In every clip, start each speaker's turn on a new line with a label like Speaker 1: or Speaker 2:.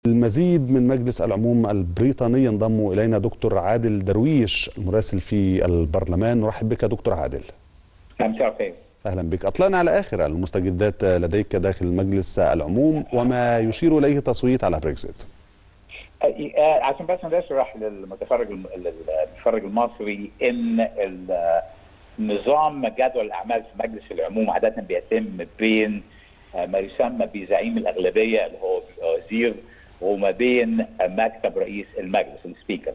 Speaker 1: المزيد من مجلس العموم البريطاني ينضم الينا دكتور عادل درويش المراسل في البرلمان نرحب بك دكتور عادل
Speaker 2: مساء الخير
Speaker 1: اهلا بك اطلعنا على اخر المستجدات لديك داخل مجلس العموم وما يشير اليه تصويت على بريكزيت
Speaker 2: عشان بس نشرح للمتفرج المتفرج المصري ان نظام جدول الاعمال في مجلس العموم عاده بيتم بين ما يسمى بزعيم الاغلبيه اللي هو وزير وما بين مكتب رئيس المجلس السبيكر.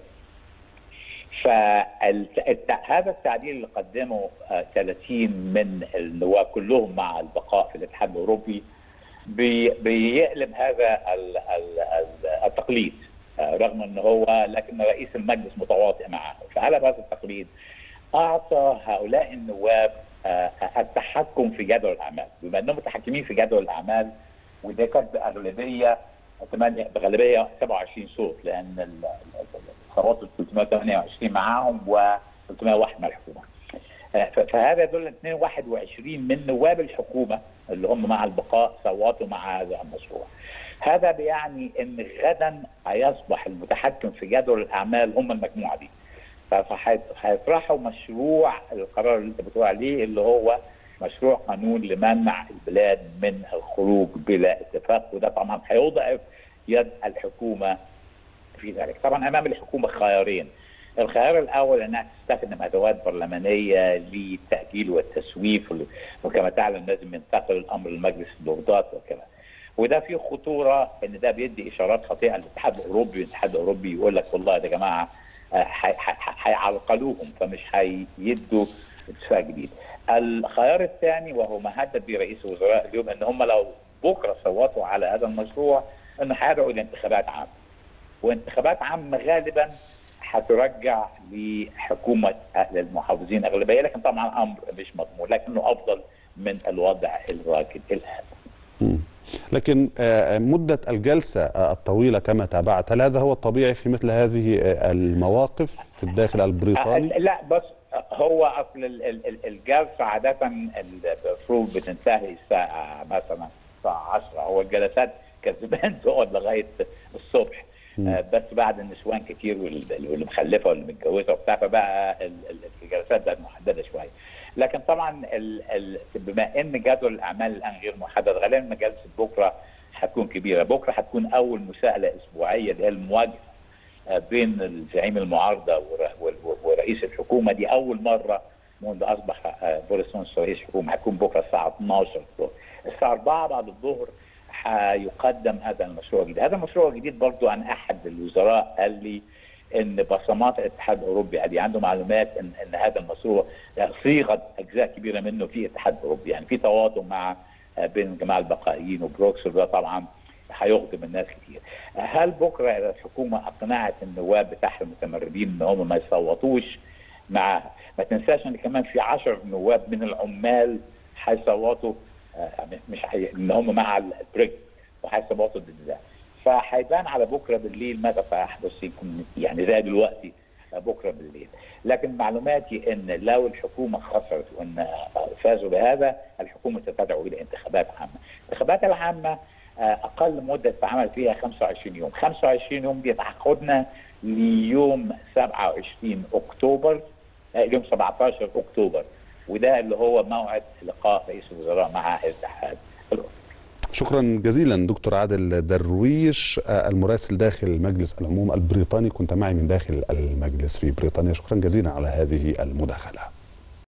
Speaker 2: فهذا التعديل اللي قدمه 30 من النواب كلهم مع البقاء في الاتحاد الاوروبي بيقلب هذا التقليد رغم ان هو لكن رئيس المجلس متواطئ معه فقلب هذا التقليد اعطى هؤلاء النواب التحكم في جدول الاعمال بما انهم متحكمين في جدول الاعمال وده كانت باغلبيه بغالبيه 27 صوت لان الصوت 328 معاهم و 301 مع الحكومه. فهذا يدل 221 من نواب الحكومه اللي هم مع البقاء صوتوا مع هذا المشروع. هذا بيعني ان غدا هيصبح المتحكم في جدول الاعمال هم المجموعه دي. فهيطرحوا مشروع القرار اللي انت بتقول عليه اللي هو مشروع قانون لمنع البلاد من الخروج بلا اتفاق وده طبعا هيضعف يد الحكومه في ذلك طبعا امام الحكومه خيارين الخيار الاول انها تستخدم ادوات برلمانيه للتاجيل والتسويف وكما تعلم لازم ينتقل الامر لمجلس اللوردات وكذا وده فيه خطوره ان ده بيدي اشارات خاطئه للاتحاد الاوروبي والاتحاد الاوروبي يقول لك والله يا جماعه هيعرقلوهم فمش هيدوا اتفاق جديد. الخيار الثاني وهو ما هدد به رئيس الوزراء اليوم ان هم لو بكره صوتوا على هذا المشروع انه هيدعوا لانتخابات عامه. وانتخابات عامه غالبا هترجع لحكومه المحافظين اغلبيه لكن طبعا امر مش مضمون لكنه افضل من الوضع الراكد الان.
Speaker 1: لكن مدة الجلسة الطويلة كما تابعت هل هذا هو الطبيعي في مثل هذه المواقف في الداخل البريطاني؟
Speaker 2: لا بس هو اصل الجلسة عادة المفروض بتنتهي الساعة مثلا الساعة 10 هو الجلسات كانت زمان تقعد لغاية الصبح بس بعد النسوان كتير واللي مخلفة واللي متجوزة وبتاع فبقى الجلسات بقت محددة شوية. لكن طبعا ال ال بما ان جدول الاعمال الان غير محدد غالبا جلسه بكره هتكون كبيره، بكره هتكون اول مساءله اسبوعيه اللي هي المواجهه بين الزعيم المعارضه ورئيس الحكومه دي اول مره منذ اصبح بوريس جونسون رئيس حكومه هتكون بكره الساعه 12 الظهر. الساعه 4 بعد الظهر هيقدم هذا المشروع الجديد، هذا المشروع الجديد برضو عن احد الوزراء قال لي ان بصمات الاتحاد الاوروبي ادي عنده معلومات ان ان هذا المشروع صيغه اجزاء كبيره منه في الاتحاد الاوروبي يعني في تواطؤ مع بين الجماعه البقائيين وبروكسل ده طبعا هيخدم الناس كتير. هل بكره الحكومه اقنعت النواب بتاعها المتمردين ان هم ما يصوتوش معاها؟ ما تنساش ان كمان في 10 نواب من العمال هيصوتوا مش حي... ان هم مع البريك وهيصوتوا ضد ده. فهيبان على بكره بالليل ماذا سيحدث يكون يعني زي دلوقتي بكره بالليل لكن معلوماتي ان لو الحكومه خسرت وان فازوا بهذا الحكومه ستدعو الى انتخابات عامه الانتخابات العامه اقل مده تتعمل فيها 25 يوم 25 يوم دي تعقدنا ليوم 27 اكتوبر يوم 17 اكتوبر وده اللي هو موعد لقاء رئيس الوزراء مع الاتحاد الاوروبي
Speaker 1: شكرا جزيلا دكتور عادل درويش المراسل داخل مجلس العموم البريطاني كنت معي من داخل المجلس في بريطانيا شكرا جزيلا على هذه المداخله